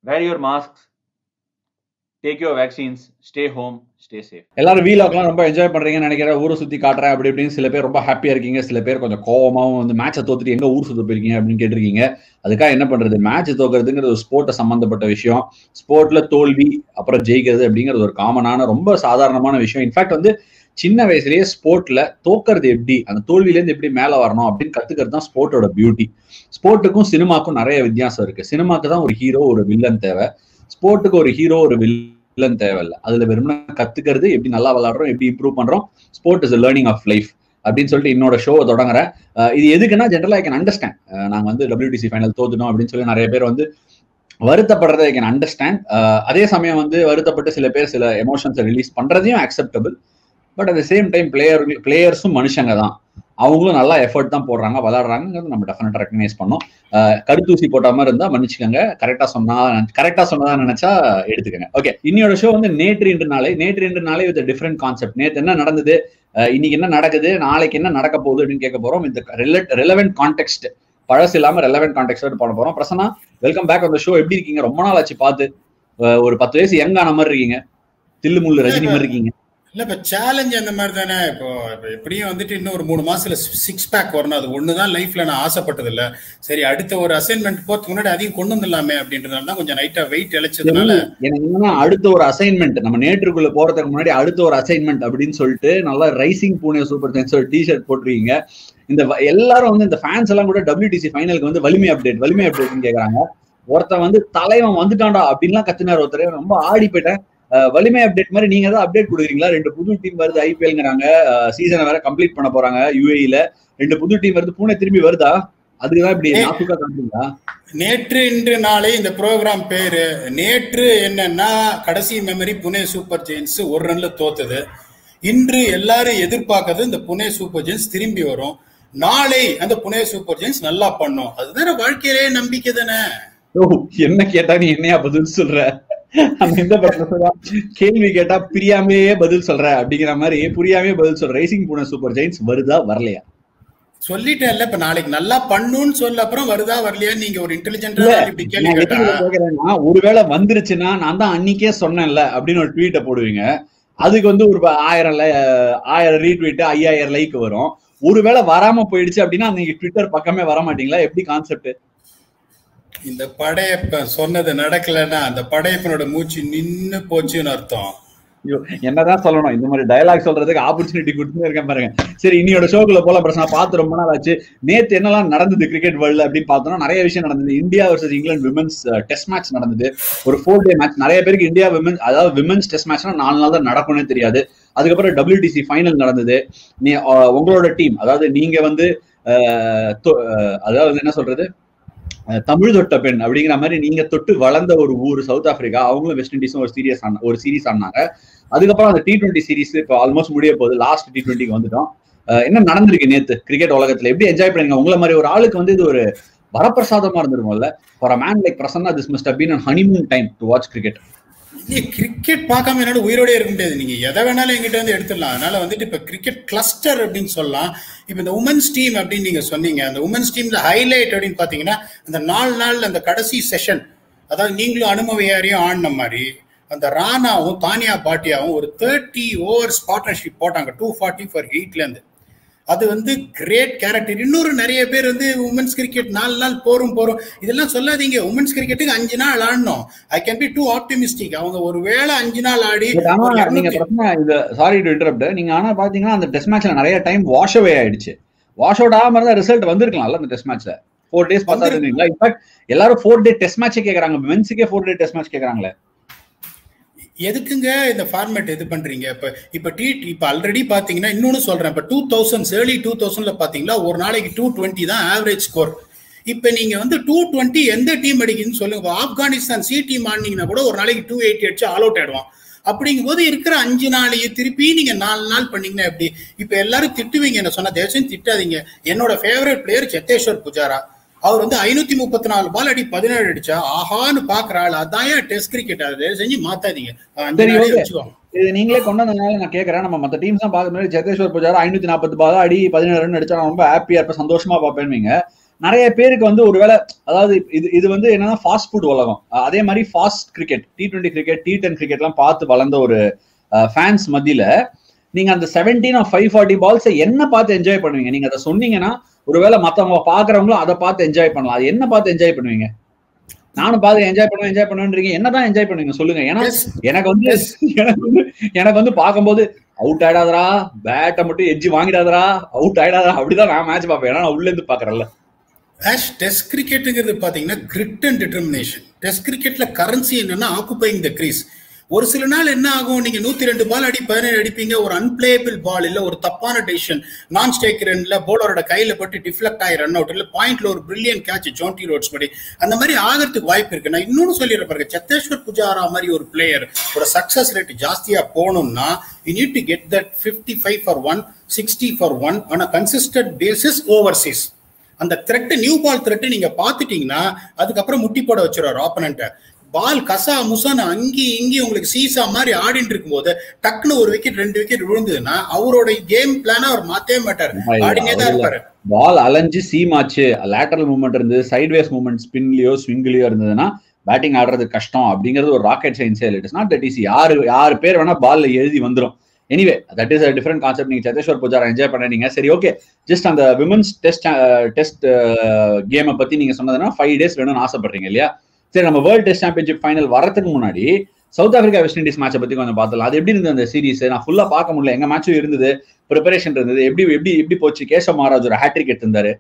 wear your masks, take your vaccines, stay home, stay safe. எல்லாரும் வீலாக்லாம் ரொம்ப enjoy பண்றீங்கன்னு நினைக்கிறேன் ஊரை சுத்தி காட்டுறேன் அப்படி இப்படின்னு சில பேர் ரொம்ப ஹாப்பியா இருக்கீங்க சில பேர் கொஞ்சம் கோவமாவும் வந்து மேட்சை தோத்துட்டு எங்க ஊர் சுத்த போயிருக்கீங்க அப்படின்னு கேட்டிருக்கீங்க அதுக்காக என்ன பண்றது மேட்ச் தோக்குறதுங்கிறது ஒரு ஸ்போர்ட்டை சம்பந்தப்பட்ட விஷயம் ஸ்போர்ட்ல தோல்வி அப்புறம் ஜெயிக்கிறது அப்படிங்கிறது ஒரு காமனான ரொம்ப சாதாரணமான விஷயம் இன்ஃபேக்ட் வந்து சின்ன வயசுலயே ஸ்போர்ட்ல தோக்கிறது எப்படி அந்த தோல்வியில இருந்து எப்படி மேல வரணும் அப்படின்னு கத்துக்கிறது தான் ஸ்போர்ட்டோட பியூட்டி ஸ்போர்ட்டுக்கும் சினிமாக்கும் நிறைய வித்தியாசம் இருக்கு சினிமாக்கு தான் ஒரு ஹீரோ ஒரு வில்லன் தேவை ஸ்போர்ட்டுக்கு ஒரு ஹீரோ ஒரு வில்லன் தேவையில்ல அதுல வெறும் கத்துக்கிறது எப்படி நல்லா விளையாடுறோம் எப்படி இம்ப்ரூவ் பண்றோம் sport is learning of life அப்படின்னு சொல்லிட்டு என்னோட ஷோவை தொடங்குறேன் அஹ் இது எதுக்குன்னா ஜென்ரலா ஐ கேன் அண்டர்ஸ்டாண்ட் நாங்க வந்து WTC ஃபைனல் தோத்துட்டோம் அப்படின்னு சொல்லி நிறைய பேர் வந்து வருத்தப்படுறதை ஐ கேன் அண்டர்ஸ்டாண்ட் அதே சமயம் வந்து வருத்தப்பட்டு சில பேர் சில எமோஷன்ஸை ரிலீஸ் பண்றதையும் acceptable but at same time player பிளேயர்ஸும் மனுஷங்க தான் அவங்களும் நல்லா எஃபர்ட் தான் போடுறாங்க விளாடுறாங்கிறது நம்ம டெஃபினட்டா ரெக்கனைஸ் பண்ணோம் அஹ் கருத்தூசி போட்ட மாதிரி இருந்தா மன்னிச்சுக்கோங்க கரெக்டா சொன்னா கரெக்டா சொன்னதா நினைச்சா எடுத்துக்கோங்க ஓகே இன்னையோட ஷோ வந்து நேற்று இன்று நாளை நேற்று இன்று நாளை வித் டிஃப்ரெண்ட் கான்செப்ட் நேற்று என்ன நடந்தது அஹ் இன்னைக்கு என்ன நடக்குது நாளைக்கு என்ன நடக்க போகுது அப்படின்னு கேட்க போறோம் இந்த ரெலவென்ட் கான்டெக்ட் பழசு இல்லாம ரெலவென்ட் கான்டெக்ட் பண்ண போறோம் பிரசனா வெல்கம் பேக் அந்த ஷோ எப்படி இருக்கீங்க ரொம்ப நாள் ஆச்சு பார்த்து அஹ் ஒரு பத்து வயசு யங் ஆன மாதிரி இருக்கீங்க தில்லு முள்ளு ரஜினி மாதிரி இருக்கீங்க இல்ல இப்ப சேலஞ்ச் அந்த மாதிரி தானே இப்போ இப்போ எப்படியும் வந்துட்டு இன்னும் ஒரு மூணு மாசத்துல சிக்ஸ் பேக் வரணும் அது ஒண்ணுதான் லைஃப்ல நான் ஆசைப்பட்டது இல்ல சரி அடுத்த ஒரு அசைன்மெண்ட் போறதுக்கு முன்னாடி அதையும் கொண்டு வந்துடலாமே அப்படின்றதுனால தான் கொஞ்சம் நைட்டா வெயிட் இழைச்சதுனால எனக்கு என்னன்னா அடுத்த ஒரு அசைன்மெண்ட் நம்ம நேற்றுக்குள்ள போறதுக்கு முன்னாடி அடுத்த ஒரு அசைன்மெண்ட் அப்படின்னு சொல்லிட்டு நல்லா ரைசிங் பூனே சூப்பர் ஜெயின்ஸ் ஒரு டிஷர்ட் போட்டிருக்கீங்க இந்த வ- எல்லாரும் வந்து இந்த ஃபேன்ஸ் எல்லாம் கூட WTC ஃபைனலுக்கு வந்து வலிமை அப்டேட் வலிமை அப்டேட்னு கேக்குறாங்க ஒருத்தன் வந்து தலைவன் வந்துட்டான்டா அப்படின்லாம் கத்துனார் ஒருத்தர் ரொம்ப ஆடி போயிட்டேன் அஹ் வலிமை அப்டேட் மாதிரி நீங்க தான் அப்டேட் கொடுக்குறீங்களா ரெண்டு புது டீம் வருது ஐபிஎல்ங்கிறாங்க சீசனை வேற கம்ப்ளீட் பண்ண போறாங்க யூஏஇல ரெண்டு புது டீம் வருது பூனே திரும்பி வருதா அதுக்குதான் இப்படி ஏய். நாசுக்கா காட்டுறீங்களா நேற்று இன்று நாளை இந்த ப்ரோக்ராம் பேரு நேற்று என்னன்னா கடைசி மெமரி புனே சூப்பர் ஜெயின்ஸ் ஒரு ரன்ல தோத்தது இன்று எல்லாரும் எதிர்பார்க்கறது இந்த புனே சூப்பர் ஜெயின்ஸ் திரும்பி வரும் நாளை அந்த புனே சூப்பர் ஜெயின்ஸ் நல்லா பண்ணும் அதுதானே வாழ்க்கையிலே நம்பிக்கை தானே ஓ என்ன கேட்டா நீ என்னையா பதில் சொல்ற அந்த இந்த படத்துல சொல்றா, கேள்வி கேட்டா பிரியாமையே பதில் சொல்ற அப்படிங்கிற மாதிரி புரியாமே பதில் சொல்ற ரைசிங் பூனை சூப்பர் ஜெயின்ஸ் வருதா வரலையா சொல்லிட்டேன்ல இப்ப நாளைக்கு நல்லா பண்ணுன்னு சொல்ல அப்புறம் வருதா வரலையா நீங்க ஒரு இன்டெலிஜென்டா இல்ல, இப்படி கேள்வி நான் கேட்டா எதுக்கு கேக்குறேன்னா, ஒருவேளை வந்துருச்சுன்னா நான் தான் அன்னைக்கே சொன்னேன்ல அப்படின்னு ஒரு ட்வீட்டை போடுவீங்க அதுக்கு வந்து ஒரு ப- ஆயிரம் li- ஆயிரம் ரீட்வீட் ஐயாயிரம் லைக் வரும் ஒருவேளை வராம போயிடுச்சு அப்படின்னா நீங்க ட்விட்டர் பக்கமே வர மாட்டீங்களா எப்படி கான்செப்ட் இந்த படையப்பன் சொன்னது நடக்கலைன்னா அந்த படையப்பனோட மூச்சு நின்னு போச்சுன்னு அர்த்தம் ஐயோ என்னதான் சொல்லணும் இந்த மாதிரி டயலாக் சொல்றதுக்கு ஆப்பர்ச்சுனிட்டி கொடுத்துட்டே இருக்கேன் பாருங்க சரி இன்னையோட ஷோக்குள்ள போல பிரச்சனை பார்த்து ரொம்ப நாள் ஆச்சு நேத்து என்னெல்லாம் நடந்தது கிரிக்கெட் வேர்ல்டு அப்படின்னு பார்த்தோம்னா நிறைய விஷயம் நடந்தது India versus England women's test match நடந்தது ஒரு ஃபோர் டே மேட்ச் நிறைய பேருக்கு இந்தியா விமன் அதாவது விமன்ஸ் டெஸ்ட் மேட்ச்னா நாலு நாள் தான் நடக்கும்னே தெரியாது அதுக்கப்புறம் WTC ஃபைனல் நடந்தது நீ அஹ், உங்களோட டீம் அதாவது நீங்க வந்து அஹ், தொ- அஹ், அதாவது என்ன சொல்றது அஹ், தமிழ் தொட்ட பெண் அப்படிங்கிற மாதிரி நீங்க தொட்டு வளர்ந்த ஒரு ஊர் சவுத் ஆப்பிரிக்கா அவங்களும் வெஸ்ட் இண்டீஸும் ஒரு சீரியஸ் ஒரு சீரிஸ் ஆனாங்க அதுக்கப்புறம் அந்த டி டுவெண்ட்டி சீரிஸ் இப்போ ஆல்மோஸ்ட் முடிய போகுது லாஸ்ட் டி டுவெண்ட்டிக்கு வந்துட்டோம் அஹ் என்ன நடந்திருக்கு நேத்து கிரிக்கெட் உலகத்துல எப்படி என்ஜாய் பண்ணீங்க உங்களை மாதிரி ஒரு ஆளுக்கு வந்து இது ஒரு வரப்பிரசாதமா இருந்திருக்கும்ல for a man like Prasanna this must been an honeymoon time to watch cricket இல்லையே கிரிக்கெட் பார்க்காம என்னால உயிரோடே இருக்க முடியாது நீங்க எதை வேணாலும் எங்கிட்ட வந்து எடுத்துடலாம் அதனால வந்துட்டு இப்ப கிரிக்கெட் கிளஸ்டர் அப்படின்னு சொல்லலாம் இப்ப இந்த உமன்ஸ் டீம் அப்படின்னு நீங்க சொன்னீங்க அந்த உமன்ஸ் டீம்ல ஹைலைட் அப்படின்னு பாத்தீங்கன்னா அந்த நாலு நாள் அந்த கடைசி செஷன் அதாவது நீங்களும் அனுமவியாரையும் ஆடின மாதிரி அந்த ராணாவும் தானியா பாட்டியாவும் ஒரு தேர்ட்டி ஓவர்ஸ் பார்ட்னர்ஷிப் போட்டாங்க டூ ஃபார்ட்டி ஃபார் ஹீட்ல இருந்து அது வந்து கிரேட் கேரக்டர் இன்னொரு நிறைய பேர் வந்து உமன்ஸ் கிரிக்கெட் நாலு நாள் போரும் போரும் இதெல்லாம் சொல்லாதீங்க உமன்ஸ் கிரிக்கெட்டுக்கு அஞ்சு நாள் ஆடணும் I can be too optimistic அவங்க ஒரு வேளை அஞ்சு நாள் ஆடி பட் ஆனா ஒரு நீங்க 200 பிரச்சனை இந்த சாரி டு இன்டரப்ட் நீங்க ஆனா பாத்தீங்கன்னா அந்த டெஸ்ட் மேட்ச்ல நிறைய டைம் வாஷ் அவே ஆயிடுச்சு வாஷ் அவுட் ஆகாம இருந்தா ரிசல்ட் வந்திருக்கலாம்ல அந்த டெஸ்ட் மேட்ச்ல ஃபோர் டேஸ் பார்த்தாருங்களா இன்ஃபேக்ட் எல்லாரும் ஃபோர் டே டெஸ்ட் மேட்சே கேக்குறாங்க மென்ஸுக்கே ஃபோர் டே டெஸ்ட் மேட்ச் கேக்குறாங்களே எதுக்குங்க இந்த ஃபார்மேட் இது பண்றீங்க இப்ப இப்ப டி இப்ப ஆல்ரெடி பாத்தீங்கன்னா இன்னொன்னு சொல்றேன் இப்ப டூ தௌசண்ட் ஏர்லி டூ தௌசண்ட்ல பாத்தீங்களா ஒரு நாளைக்கு டூ டுவெண்ட்டி தான் ஆவரேஜ் ஸ்கோர் இப்ப நீங்க வந்து டூ டுவெண்ட்டி எந்த டீம் அடிக்குதுன்னு சொல்லுங்க இப்ப ஆப்கானிஸ்தான் சி டீம் ஆடினீங்கன்னா கூட ஒரு நாளைக்கு டூ எயிட்டி அடிச்சு ஆல் அவுட் ஆயிடுவான் அப்படிங்கும்போது இருக்கிற அஞ்சு நாளைக்கு திருப்பி நீங்க நாலு நாள் பண்ணீங்கன்னா எப்படி இப்ப எல்லாரும் திட்டுவீங்க என்ன சொன்னா தயவுசெய்து திட்டாதீங்க என்னோட ஃபேவரட் பிளேயர் செத்தேஸ்வர் புஜாரா அவர் வந்து ஐநூத்தி முப்பத்தி நாலு பால் அடி பதினேழு அடிச்சா ஆஹான்னு பாக்குற ஆள் அதான் ஏன் டெஸ்ட் கிரிக்கெட் அது செஞ்சு மாத்தாதீங்க அஞ்சு சரி, நாளே okay. வச்சுக்கோங்க இது நீங்களே கொண்டு வந்ததுனால நான் கேட்கறேன் நம்ம மத்த டீம்ஸ் தான் பார்க்க முன்னாடி ஜெகதேஸ்வர் புஜாரா ஐநூத்தி நாற்பது பால் அடி பதினேழு ரன் அடிச்சா நான் ரொம்ப ஹாப்பியா இருப்பேன் சந்தோஷமா பார்ப்பேன் நிறைய பேருக்கு வந்து ஒருவேளை அதாவது இது இது வந்து என்னன்னா ஃபாஸ்ட் ஃபுட் உலகம் அஹ் அதே மாதிரி fast cricket T twenty cricket T ten கிரிக்கெட்லாம் பார்த்து வளர்ந்த ஒரு ஃபேன்ஸ் மத்தியில நீங்க அந்த செவன்டீன் ஆஃப் ஃபைவ் ஃபார்ட்டி பால்ஸை என்ன பார்த்து என்ஜாய் பண்ணுவீங்க நீங்க அதை சொன்னீங்கன்னா ஒருவேளை மத்தவங்க பாக்குறவங்களும் அதை பார்த்து என்ஜாய் பண்ணலாம் அது என்ன பார்த்து என்ஜாய் பண்ணுவீங்க நானும் பார்த்து என்ஜாய் பண்ணுவேன் என்ஜாய் பண்ணுவேன்றீங்க என்னதான் என்ஜாய் பண்ணுவீங்க சொல்லுங்க ஏன்னா Yes. எனக்கு வந்து Yes. எனக்கு வந்து எனக்கு வந்து பார்க்கும்போது அவுட் ஆயிடாதரா பேட்டை மட்டும் எட்ஜி வாங்கிடாதரா அவுட் ஆயிடாதரா அப்படிதான் நான் மேட்ச் பார்ப்பேன் ஏன்னா நான் உள்ள இருந்து பாக்குறேன்ல ஆஷ் டெஸ்ட் கிரிக்கெட்டுங்கிறது பாத்தீங்கன்னா கிரிட் அண்ட் டிட்டர்மினேஷன் டெஸ்ட் கிரிக்கெட்ல கரன்சி என்னன்னா ஆக்குபைங் த கிரீஸ் ஒரு சில நாள் என்ன ஆகும் நீங்க நூத்தி ரெண்டு பால் அடி பதினேழு அடிப்பீங்க ஒரு அன்பிளேபிள் பால் இல்ல ஒரு தப்பான டெசிஷன் நான் ஸ்டேக் ரன்ல போலரோட கையில பட்டு டிஃப்ளெக்ட் ஆகி ரன் அவுட் இல்ல பாயிண்ட்ல ஒரு பிரில்லியன் கேட்ச் ஜோன்டி ரோட்ஸ் படி அந்த மாதிரி ஆகிறதுக்கு வாய்ப்பு இருக்கு நான் இன்னொன்னு சொல்லிடுறேன் பாருங்க சத்தேஸ்வர் புஜாரா மாதிரி ஒரு பிளேயர் ஒரு சக்சஸ் ரேட் ஜாஸ்தியா போகணும்னா you need to get that fifty five for one sixty for one on a consistent basis overseas அந்த த்ரெட் நியூ பால் த்ரெட் நீங்க பாத்துட்டீங்கன்னா அதுக்கப்புறம் முட்டி போட வச்சிருவாரு ஆப்பனண்ட்டை பால் கசா முசான்னு அங்கேயும் இங்கேயும் உங்களுக்கு சீசா மாதிரி ஆடிட்டு இருக்கும்போது டக்குன்னு ஒரு விக்கெட் ரெண்டு விக்கெட் விழுந்ததுன்னா அவரோட கேம் பிளான அவர் மாத்தவே மாட்டார் ஆடினே தான் இருப்பாரு பால் அலைஞ்சு சீம் ஆச்சு லேட்டரல் மூவ்மெண்ட் இருந்தது சைட்வேஸ் மூவ்மெண்ட் ஸ்பின்லயோ ஸ்விங்லயோ இருந்ததுன்னா பேட்டிங் ஆடுறது கஷ்டம் அப்படிங்கிறது ஒரு ராக்கெட் சயின்ஸே it is not that is யாரு யாரு பேர் வேணா பால்ல எழுதி வந்துரும் anyway that is a different concept நீங்க சத்தேஸ்வர் புஜாரா என்ஜாய் பண்ணீங்க சரி ஓகே ஜஸ்ட் அந்த விமன்ஸ் டெஸ்ட் டெஸ்ட் கேமை பத்தி நீங்க சொன்னதுன்னா ஃபைவ் டேஸ் வேணும்னு ஆசைப்படுறீங்க இல்லையா சரி நம்ம வேர்ல்ட் டெஸ்ட் சாம்பியன்ஷிப் ஃபைனல் வரதுக்கு முன்னாடி சவுத் ஆப்பிரிக்கா வெஸ்ட் இண்டீஸ் மேட்சை பத்தி கொஞ்சம் பார்த்தலாம் அது எப்படி இருந்தது அந்த சீரிஸ் நான் ஃபுல்லா பார்க்க முடியல எங்க மேட்சும் இருந்தது ப்ரிப்பரேஷன் இருந்தது எப்படி எப்படி எப்படி போச்சு கேசவ் மகாராஜ் ஒரு ஹேட்ரிக் எடுத்திருந்தாரு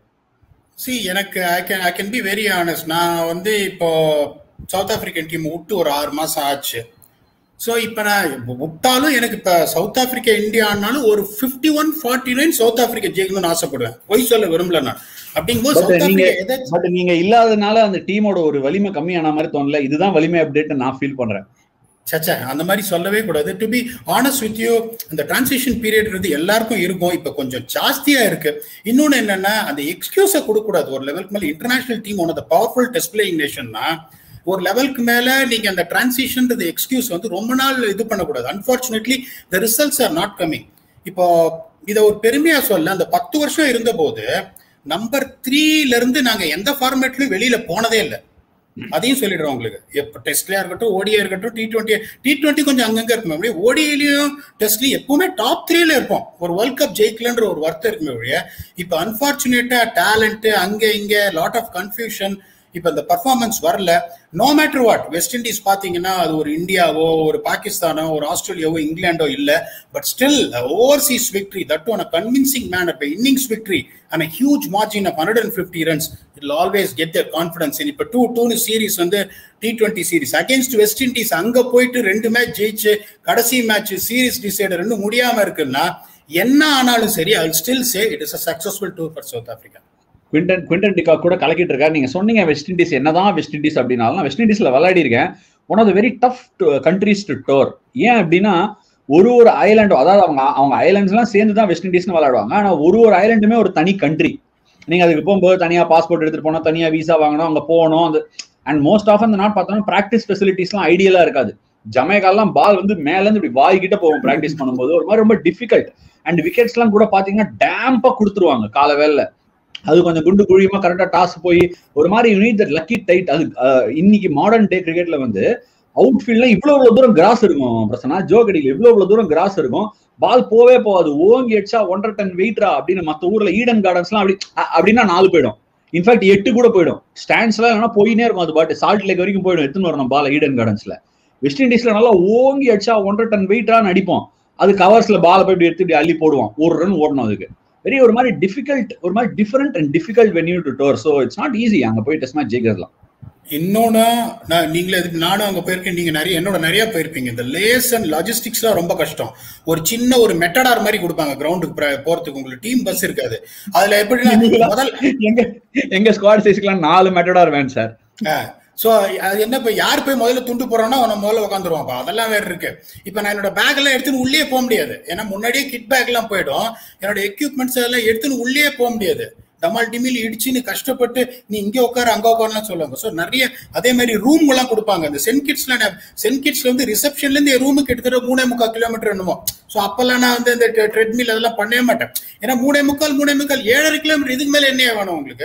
சி எனக்கு I can I can be very honest நான் வந்து இப்போ சவுத் ஆப்பிரிக்கன் டீம் விட்டு ஒரு ஆறு மாசம் ஆச்சு ஸோ இப்போ நான் விட்டாலும் எனக்கு இப்போ சவுத் ஆப்பிரிக்கா இந்தியானாலும் ஒரு fifty one forty nine South Africa ஜெயிக்கணும்னு ஆசைப்படுவேன் பொய் சொல்ல விரும்பல நான் அப்படிங்கும்போது But சவுத் நீங்க- ஆப்பிரிக்கா எதாச்சும் பட் நீங்க இல்லாதனால அந்த டீமோட ஒரு வலிமை கம்மியான மாதிரி தோணல இதுதான் வலிமை அப்டேட் நான் ஃபீல் பண்றேன் சச்சா அந்த மாதிரி சொல்லவே கூடாது to be honest with you அந்த டிரான்சிஷன் பீரியட் எல்லாருக்கும் இருக்கும் இப்போ கொஞ்சம் ஜாஸ்தியா இருக்கு இன்னொன்னு என்னன்னா அந்த எக்ஸ்கியூஸை கொடுக்க கூடாது ஒரு லெவலுக்கு மேல international team one of powerful test playing நேஷன்னா ஒரு லெவலுக்கு மேல நீங்க அந்த டிரான்சிஷன் எக்ஸ்கியூஸ் வந்து ரொம்ப நாள் இது பண்ணக்கூடாது unfortunately the results are not coming இப்போ இதை ஒரு பெருமையா சொல்ல அந்த பத்து வருஷம் இருந்த போது நம்பர் த்ரீல இருந்து நாங்க எந்த ஃபார்மேட்லயும் வெளியில போனதே இல்லை அதையும் சொல்லிடுறோம் உங்களுக்கு எப்போ டெஸ்ட்லயா இருக்கட்டும் ஓடியா இருக்கட்டும் டி டுவெண்ட்டி டி டுவெண்ட்டி கொஞ்சம் அங்கங்க இருக்குமே அப்படியே ஓடியிலையும் டெஸ்ட்லயும் எப்பவுமே டாப் த்ரீல இருப்போம் ஒரு வேர்ல்ட் கப் ஜெயிக்கலன்ற ஒரு வருத்தம் இருக்குமே ஒழிய இப்போ அன்பார்ச்சுனேட்டா டேலண்ட் அங்க இங்க லாட் ஆஃப் கன்ஃபியூஷன் இப்போ இந்த பர்ஃபார்மன்ஸ் வரல no matter what West Indies பாத்தீங்கன்னா அது ஒரு இந்தியாவோ ஒரு பாகிஸ்தானோ ஒரு ஆஸ்திரேலியாவோ இங்கிலாண்டோ இல்ல but still overseas victory that one convincing manner இப்போ innings victory and huge margin of hundred and fifty runs it always get the confidence இப்போ டூ டூனு சீரிஸ் வந்து T twenty series against West Indies அங்க போயிட்டு ரெண்டு match ஜெயிச்சு கடைசி match series decider ரெண்டும் முடியாம இருக்குன்னா என்ன ஆனாலும் சரி I still say it is a successful tour for South Africa Quinton Quinton de Kock கூட கலக்கிட்டு இருக்காரு நீங்க சொன்னீங்க வெஸ்ட் இண்டீஸ் என்னதான் வெஸ்ட் இண்டீஸ் அப்படின்னாலும் நான் வெஸ்ட் இண்டீஸ்ல விளையாடி இருக்கேன் one of the very tough countries to tour ஏன் அப்படின்னா ஒரு ஒரு ஐலாண்டும் அதாவது அவங்க அவங்க ஐலாண்ட்ஸ் எல்லாம் சேர்ந்து தான் வெஸ்ட் இண்டீஸ்னு விளையாடுவாங்க ஆனா ஒரு ஒரு ஐலாண்டுமே ஒரு தனி கண்ட்ரி நீங்க அதுக்கு போகும்போது தனியா பாஸ்போர்ட் எடுத்துட்டு போனோம் தனியா விசா வாங்கணும் அங்க போகணும் அந்த அண்ட் மோஸ்ட் ஆஃப் அந்த நாட் பார்த்தோம்னா ப்ராக்டிஸ் ஃபெசிலிட்டிஸ்லாம் ஐடியலா இருக்காது ஜமேகாலாம் பால் வந்து மேல இருந்து இப்படி வாய்கிட்ட போகும் ப்ராக்டிஸ் பண்ணும்போது ஒரு மாதிரி ரொம்ப டிஃபிகல்ட் அண்ட் விக்கெட்ஸ் எல்லாம் கூட பாத்தீங்கன்னா டேம்பா கொடுத்துருவாங்க கால வேலை அது கொஞ்சம் குண்டு குழியுமா கரெக்டா டாஸ் போய் ஒரு மாதிரி யூனிட் தட் லக்கி டைட் அது அஹ், இன்னைக்கு மாடர்ன் டே கிரிக்கெட்ல வந்து அவுட் ஃபீல்ட்ல இவ்வளவு இவ்வளவு தூரம் கிராஸ் இருக்கும் பிரசனா ஜோ கடியில் இவ்வளவு இவ்வளவு தூரம் கிராஸ் இருக்கும் பால் போவே போகாது ஓங்கி அடிச்சா ஒன்றரை டன் வெயிட்ரா அப்படின்னு மத்த ஊர்ல ஈடன் கார்டன்ஸ்லாம் அப்படி அ- அப்படின்னா நாலு போயிடும் இன்ஃபேக்ட் எட்டு கூட போயிடும் ஸ்டாண்ட்ஸ்ல இல்லைன்னா போயினே இருக்கும் அது பாட்டு சால்ட் லேக் வரைக்கும் போயிடும் எடுத்துன்னு வரணும் பால் ஈடன் கார்டன்ஸ்ல வெஸ்ட் இண்டீஸ்ல நல்லா ஓங்கி அடிச்சா ஒன்றரை டன் வெயிட்ரான்னு அடிப்போம் அது கவர்ஸ்ல பால் போய் இப்படி எடுத்து இப்படி அள்ளி போடுவான் ஒரு ரன் ஓடணும் அதுக்கு வெரி ஒரு மாதிரி டிஃபிகல்ட் ஒரு மாதிரி different and difficult venue to tour so it's not easy அங்க போய் டெஸ்ட் மேட்ச் ஜெயிக்கிறதுலாம் இன்னொன்னு நான் நீங்களே இதுக்கு நானும் அங்க போயிருக்கேன் நீங்க நிறைய என்னோட நிறைய போயிருப்பீங்க இந்த லேஸ் அண்ட் லாஜிஸ்டிக்ஸ்லாம் ரொம்ப கஷ்டம் ஒரு சின்ன ஒரு மெட்டடார் மாதிரி கொடுப்பாங்க கிரவுண்டுக்கு போறதுக்கு உங்களுக்கு டீம் பஸ் இருக்காது அதுல எப்படின்னா முதல் எங்க எங்க ஸ்குவாட் சைஸ்க்குலாம் நாலு மெட்டடார் வேணும் சார் சோ அது என்ன இப்ப யார் போய் முதல்ல துண்டு போறானோ அவன முதல்ல உட்காந்துருவான் அதெல்லாம் வேற இருக்கு இப்ப நான் என்னோட பேக் எல்லாம் எடுத்துன்னு உள்ளே போக முடியாது ஏன்னா முன்னாடியே கிட் பேக் எல்லாம் போயிடும் என்னோட எக்யூப்மெண்ட்ஸ் எல்லாம் எடுத்துன்னு உள்ளே போக முடியாது டமால் டிமில் இடிச்சுன்னு கஷ்டப்பட்டு நீ இங்க உட்காரு அங்க உட்காருலாம் சொல்லுவாங்க ஸோ நிறைய அதே மாதிரி ரூம் எல்லாம் கொடுப்பாங்க இந்த சென்ட் கிட்ஸ்ல சென்ட் கிட்ஸ்ல வந்து ரிசப்ஷன்ல இருந்து என் ரூமுக்கு கிட்டத்தட்ட மூணே முக்கால் கிலோமீட்டர் என்னமோ ஸோ அப்பெல்லாம் நான் வந்து இந்த ட்ரெட்மில் அதெல்லாம் பண்ணவே மாட்டேன் ஏன்னா மூணே முக்கால் மூணே முக்கால் ஏழரை கிலோமீட்டர் இதுக்கு மேல என்ன வேணும் உங்களுக்கு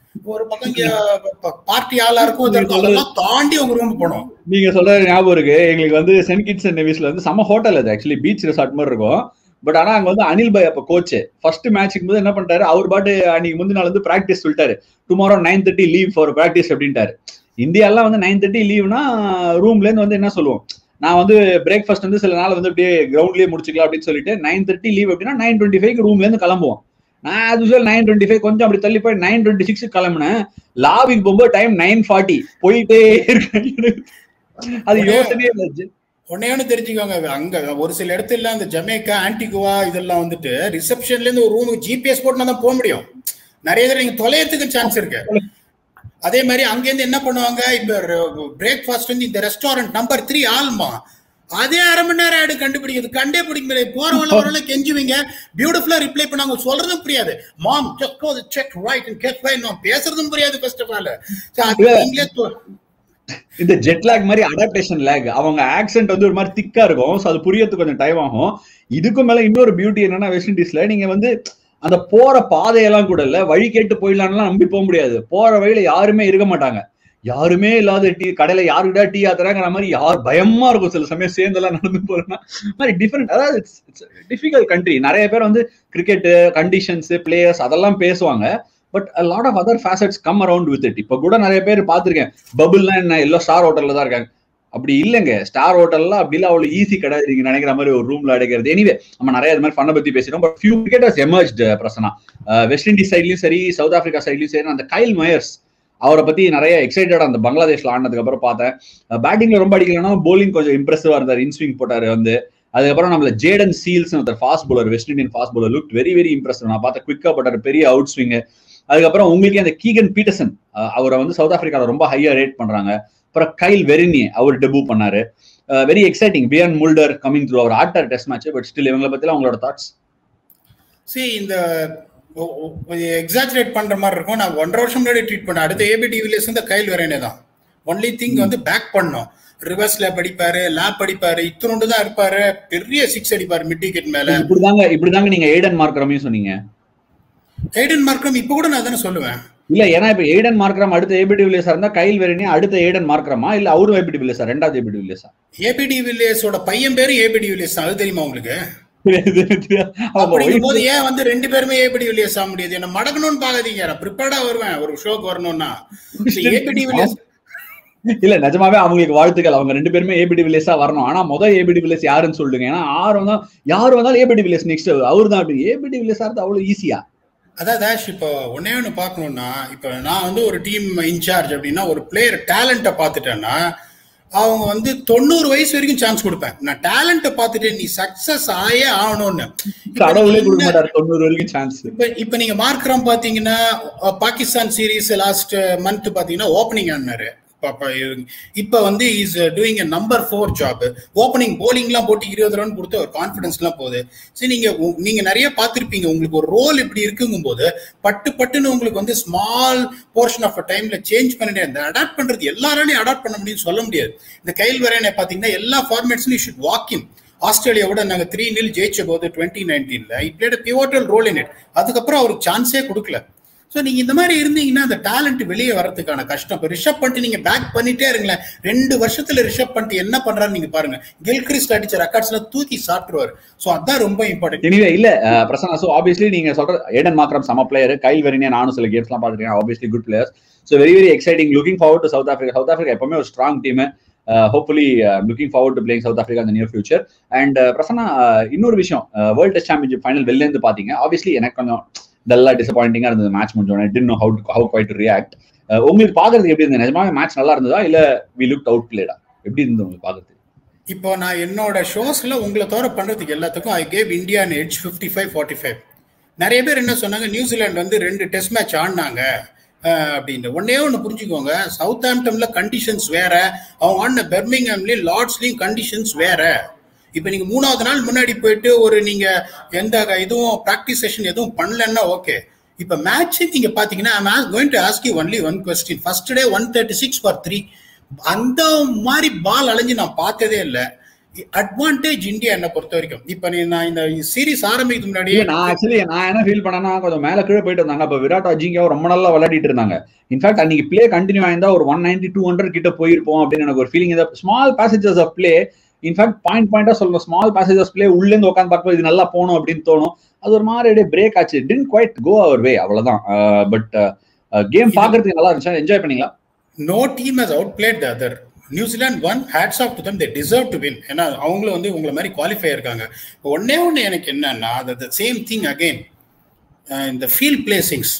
ஒரு பக்கம் இங்க பார்ட்டி ஆளா இருக்கும் இதற்கும் அதெல்லாம் தாண்டி உங்க ரூம் போனோம் நீங்க சொல்றது ஞாபகம் இருக்கு எங்களுக்கு வந்து சென்ட் கிட்ஸ் அண்ட் நெவிஸ்ல வந்து செம ஹோட்டல் அது ஆக்சுவலி பீச் ரிசார்ட் மாதிரி இருக்கும் பட் ஆனா அங்க வந்து அனில் பாய் அப்ப கோச் ஃபர்ஸ்ட் மேட்ச்சுக்கு போது என்ன பண்ணிட்டாரு அவர் பாட்டு அன்னைக்கு முந்தின நாள் வந்து பிராக்டிஸ் சொல்லிட்டாரு tomorrow nine thirty leave for practice அப்படின்ட்டாரு இந்தியாலாம் வந்து நைன் தேர்ட்டி லீவ்னா ரூம்ல இருந்து வந்து என்ன சொல்லுவோம் நான் வந்து பிரேக்ஃபாஸ்ட் வந்து சில நாள் வந்து அப்படியே கிரவுண்ட்லயே முடிச்சுக்கலாம் அப்படின்னு சொல்லிட்டு நைன் தேர்ட்டி லீவ் அப்படின்னா நைன் டுவெண்ட்டி ஃபைவ் ரூம்ல இருந்து கிளம்புவோம் நான் அது யூஸ்வல் நைன் டுவெண்ட்டி ஃபைவ் கொஞ்சம் அப்படி தள்ளி போய் நைன் டுவெண்ட்டி சிக்ஸ் கிளம்புனேன் லாபிக்கு போகும்போது டைம் நைன் ஃபார்ட்டி போயிட்டே இருக்கேன் அது யோசனையே இல்லை ஒன்னே ஒன்று தெரிஞ்சுக்கோங்க அங்க ஒரு சில இடத்துல அந்த ஜமேக்கா ஆன்டிகுவா இதெல்லாம் வந்துட்டு ரிசப்ஷன்ல இருந்து ஒரு ரூமுக்கு ஜிபிஎஸ் போட்டுனா தான் போக முடியும் நிறைய தடவை நீங்க தொலையறதுக்கு சான்ஸ் இருக்கு அதே மாதிரி அங்கேருந்து என்ன பண்ணுவாங்க இப்ப பிரேக்ஃபாஸ்ட் வந்து இந்த ரெஸ்டாரண்ட் நம்பர் த்ரீ ஆல்மா அதே அரை மணி நேரம் ஆயிடு கண்டுபிடிக்கிறது கண்டே பிடிக்க முடியாது போறவங்கள வரல கெஞ்சுவீங்க பியூட்டிஃபுல்லா ரிப்ளை பண்ணாங்க சொல்றதும் புரியாது mom just go check right and get by நான் பேசுறதும் புரியாது ஃபர்ஸ்ட் ஆஃப் ஆல் நீங்களே இந்த ஜெட் லேக் மாதிரி அடாப்டேஷன் லேக் அவங்க ஆக்சென்ட் வந்து ஒரு மாதிரி திக்கா இருக்கும் ஸோ அது புரியறதுக்கு கொஞ்சம் டைம் ஆகும் இதுக்கும் மேல இன்னொரு பியூட்டி என்னன்னா வெஸ்ட் இண்டீஸ்ல நீங்க வந்து அந்த போற பாதையெல்லாம் கூட இல்ல வழி கேட்டு போயிடலாம்லாம் நம்பி போக முடியாது போற வழியில யாருமே இருக்க மாட்டாங்க யாருமே இல்லாத டீ கடையில யாருக்கிட்ட டீ ஆத்துறாங்கிற மாதிரி யார் பயமா இருக்கும் சில சமயம் சேர்ந்தெல்லாம் நடந்து போறேன்னா மாதிரி டிஃப்ரெண்ட் அதாவது இட்ஸ் டிஃபிகல்ட் கண்ட்ரி நிறைய பேர் வந்து கிரிக்கெட் கண்டிஷன்ஸ் பிளேயர்ஸ் அதெல்லாம் பேசுவாங்க but lot of other facets come around with it இப்போ கூட நிறைய பேர் பார்த்துருக்கேன் பபுள்லாம் என்ன எல்லாம் ஸ்டார் ஹோட்டல்ல தான் இருக்காங்க அப்படி இல்லைங்க ஸ்டார் ஹோட்டல்ல அப்படி இல்லை அவ்வளவு ஈஸி கிடையாது நீங்க நினைக்கிற மாதிரி ஒரு ரூம்ல அடைக்கிறது எனிவே நம்ம நிறைய இது மாதிரி ஃபண்ணை பத்தி பேசிடும் but few cricketers emerge Prasanna West Indies சைட்லயும் சரி சவுத் ஆப்பிரிக்கா சைட்லயும் சரி அந்த கைல் மயர்ஸ் அவரை பத்தி நிறைய எக்ஸைட்டட் அந்த பங்களாதேஷ்ல ஆனதுக்கு அப்புறம் பார்த்தேன் பேட்டிங்ல ரொம்ப அடிக்கலன்னா போலிங் கொஞ்சம் இம்ப்ரெசிவா இருந்தார் இன்ஸ்விங் போட்டாரு வந்து அதுக்கப்புறம் நம்மள Jayden Seales fast bowler West Indian fast bowler look very very impressive நான் பார்த்தேன் குவிக்கா போட்டார் பெரிய அவுட் ஸ்விங் அதுக்கப்புறம் உங்களுக்கு அந்த கீகன் பீட்டர்சன் அவரை வந்து சவுத் ஆப்பிரிக்கால ரொம்ப ஹையா ரேட் பண்றாங்க அப்புறம் கைல் வெரினி அவர் டெபு பண்ணாரு very exciting Wiaan Mulder coming through அவர் ஆட்டார் டெஸ்ட் மேட்ச் பட் ஸ்டில் இவங்களை பத்தி உங்களோட தாட்ஸ் சி இந்த எக்ஸாஜரேட் பண்ற மாதிரி இருக்கும் நான் ஒன்றரை வருஷம் முன்னாடி ட்ரீட் பண்ணேன் அடுத்த ஏபி டிவிலியர்ஸ் வந்து கைல் வெரேனே தான் ஒன்லி திங் வந்து பேக் பண்ணோம் ரிவர்ஸ்ல படிப்பாரு லேப் படிப்பாரு இத்தனோண்டு தான் இருப்பாரு பெரிய சிக்ஸ் அடிப்பாரு மிட் விக்கெட் மேல இப்படிதாங்க இப்படிதாங்க நீங்க ஏடன் மார்க்கரமையும் சொன்னீங்க ஏடன் மார்க்ரம் இப்ப கூட நான் தானே சொல்லுவேன் இல்ல ஏன்னா இப்ப ஏடன் மார்க்ரம் அடுத்த ஏபிடி வில்லியர்ஸா இருந்தா கைல் வெரினி அடுத்த ஏடன் மார்க்ரமா இல்ல அவரும் ஏபிடி வில்லியர்ஸா ரெண்டாவது ஏபிடி வில்லியர்ஸா ஏபிடி வில்லியர்ஸோட பையன் பேரு ஏபிடி வில்லியர்ஸ் அது தெரியுமா உங்களுக்கு அப்படிங்கும் போது ஏன் வந்து ரெண்டு பேருமே ஏபிடி வில்லியர்ஸ் ஆக முடியாது என்ன மடக்கணும்னு பாக்காதீங்க நான் ப்ரிப்பேர்டா வருவேன் ஒரு ஷோக்கு வரணும்னா ஏபிடி வில்லியர்ஸ் இல்ல நிஜமாவே அவங்களுக்கு வாழ்த்துக்கள் அவங்க ரெண்டு பேருமே ஏபிடி வில்லேஸா வரணும் ஆனா முதல் ஏபிடி வில்லேஸ் யாருன்னு சொல்லுங்க ஏன்னா ஆறு வந்தா யாரு வந்தாலும் ஏபிடி வில்லேஸ் நெக்ஸ்ட் அவர் தான் அப்படி ஏபிடி வில்லேஸா இருந்தா அவ்வளவு ஈஸியா அதான் தாஷ் இப்போ ஒன்னே ஒன்று பார்க்கணும்னா இப்போ நான் வந்து ஒரு டீம் இன்சார்ஜ் அப்படின்னா ஒரு பிளேயர் டேலண்ட்டை பார்த்துட்டேன்னா அவங்க வந்து தொண்ணூறு வயசு வரைக்கும் சான்ஸ் கொடுப்பேன் நான் டேலண்ட்டை பார்த்துட்டு நீ சக்சஸ் ஆயே ஆகணும்னு கடவுளே கொடுக்க மாட்டாரு தொண்ணூறு வரைக்கும் சான்ஸ் இப்போ இப்போ நீங்க மார்க்ரம் பாத்தீங்கன்னா பாகிஸ்தான் சீரீஸ் லாஸ்ட் மந்த் பாத்தீங்கன்னா ஓப்பனிங் ஆனாரு இப்ப வந்து is doing number four job opening போலிங்லாம் போட்டு இருபது ரன் கொடுத்து ஒரு கான்பிடன்ஸ்லாம் போகுது சரி நீங்க நீங்க நிறைய பார்த்துருப்பீங்க உங்களுக்கு ஒரு ரோல் இப்படி இருக்குங்கும் போது பட்டு பட்டுன்னு உங்களுக்கு வந்து ஸ்மால் போர்ஷன் ஆஃப் டைம்ல சேஞ்ச் பண்ணிட்டே இந்த அடாப்ட் பண்றது எல்லாராலையும் அடாப்ட் பண்ண முடியும்னு சொல்ல முடியாது இந்த கைல் வரையனை பாத்தீங்கன்னா எல்லா ஃபார்மேட்ஸ்லயும் ஷுட் வாக் இன் ஆஸ்திரேலியாவோட நாங்க த்ரீ நில் ஜெயிச்ச போது டுவெண்ட்டி நைன்டீன்ல he played pivotal role in it அதுக்கப்புறம் அவருக்கு சான்ஸே கொடுக்கல ஸோ நீங்க இந்த மாதிரி இருந்தீங்கன்னா அந்த டேலண்ட் வெளியே வரதுக்கான கஷ்டம் இப்போ ரிஷப் பண்ணிட்டு நீங்க பேக் பண்ணிட்டே இருங்களேன் ரெண்டு வருஷத்துல ரிஷப் பண்ணிட்டு என்ன பண்றாரு நீங்க பாருங்க கில்கிறிஸ்ட் அடிச்ச ரெக்கார்ட்ஸ்ல தூக்கி சாப்பிட்டுருவாரு ஸோ அதான் ரொம்ப இம்பார்ட்டன்ட் எனிவே இல்ல பிரசன்னா ஸோ ஆப்வியஸ்லி நீங்க சொல்ற ஏடன் மாக்ரம் சம பிளேயர் கைல் வெரினியா நானும் சில கேம்ஸ்லாம் பார்த்துருக்கேன் obviously good players so very very exciting looking forward to South Africa South Africa எப்பவுமே ஒரு strong team hopefully looking forward to playing South Africa இந்த நியர் ஃபியூச்சர் அண்ட் பிரசன்னா இன்னொரு விஷயம் வேர்ல்டு டெஸ்ட் சாம்பியன்ஷிப் ஃபைனல் வெளில இருந்து பாத்தீங்க ஆப்வியஸ்லி எனக்கு கொஞ்சம் டல்லா டிசப்பாயிண்டிங்கா இருந்தது மேட்ச் முடிஞ்சோடனே didn't know how how quite react உங்களுக்கு பாக்குறது எப்படி இருந்தது நிஜமாவே மேட்ச் நல்லா இருந்ததா இல்ல வி லுக் அவுட் பிளேடா எப்படி இருந்தது உங்களுக்கு பாக்குறது இப்போ நான் என்னோட ஷோஸ்ல உங்களை தவிர பண்றதுக்கு எல்லாத்துக்கும் I gave India edge fifty five forty five நிறைய பேர் என்ன சொன்னாங்க நியூசிலாந்து வந்து ரெண்டு டெஸ்ட் மேட்ச் ஆடினாங்க அப்படின்னு ஒன்னே ஒன்று புரிஞ்சுக்கோங்க சவுத் ஆம்டம்ல கண்டிஷன்ஸ் வேற அவங்க ஆடின பெர்மிங்ஹாம்லயும் லார்ட்ஸ்லயும் கண்டிஷன்ஸ் வேற இப்போ நீங்க மூணாவது நாள் முன்னாடி போயிட்டு ஒரு நீங்க எந்த இதுவும் ப்ராக்டிஸ் செஷன் எதுவும் பண்ணலன்னா ஓகே இப்போ மேட்ச் நீங்க பாத்தீங்கன்னா I'm going to ask you only one question first day one thirty six for three அந்த மாதிரி பால் அலைஞ்சு நான் பார்த்ததே இல்லை அட்வான்டேஜ் இந்தியா என்ன பொறுத்த வரைக்கும் இப்ப நீ நான் இந்த சீரிஸ் ஆரம்பிக்கு முன்னாடியே இல்ல நான் ஆக்சுவலி நான் என்ன ஃபீல் பண்ணேன்னா கொஞ்சம் மேல கீழே போயிட்டு இருந்தாங்க அப்ப விராட் அஜிங்கியாவும் ரொம்ப நல்லா விளையாடிட்டு இருந்தாங்க இன்ஃபேக்ட் அன்னைக்கு பிளே கண்டினியூ ஆயிருந்தா ஒரு ஒன் நைன்டி டூ ஹண்ட்ரட் கிட்ட போயிருப்போம் அப்படின்னு எனக்கு ஒரு ஃபீலிங் இந்த small passages of play in fact point பாயிண்டா சொல்லணும் ஸ்மால் பேசேஜஸ் பிளே உள்ள இருந்து உட்காந்து பார்க்கும்போது இது நல்லா போகணும் அப்படின்னு தோணும் அது ஒரு மாதிரி அப்படியே பிரேக் ஆச்சு டின் குவைட் கோ அவர் வே அவ்வளவுதான் பட் கேம் பாக்குறதுக்கு நல்லா இருந்துச்சு என்ஜாய் பண்ணீங்களா no team has outplayed the other New Zealand one hats off to them they deserve to win ஏன்னா அவங்களும் வந்து உங்களை மாதிரி குவாலிஃபை இருக்காங்க ஒன்னே ஒன்று எனக்கு என்னன்னா அது சேம் திங் அகெயின் இந்த ஃபீல்ட் பிளேசிங்ஸ்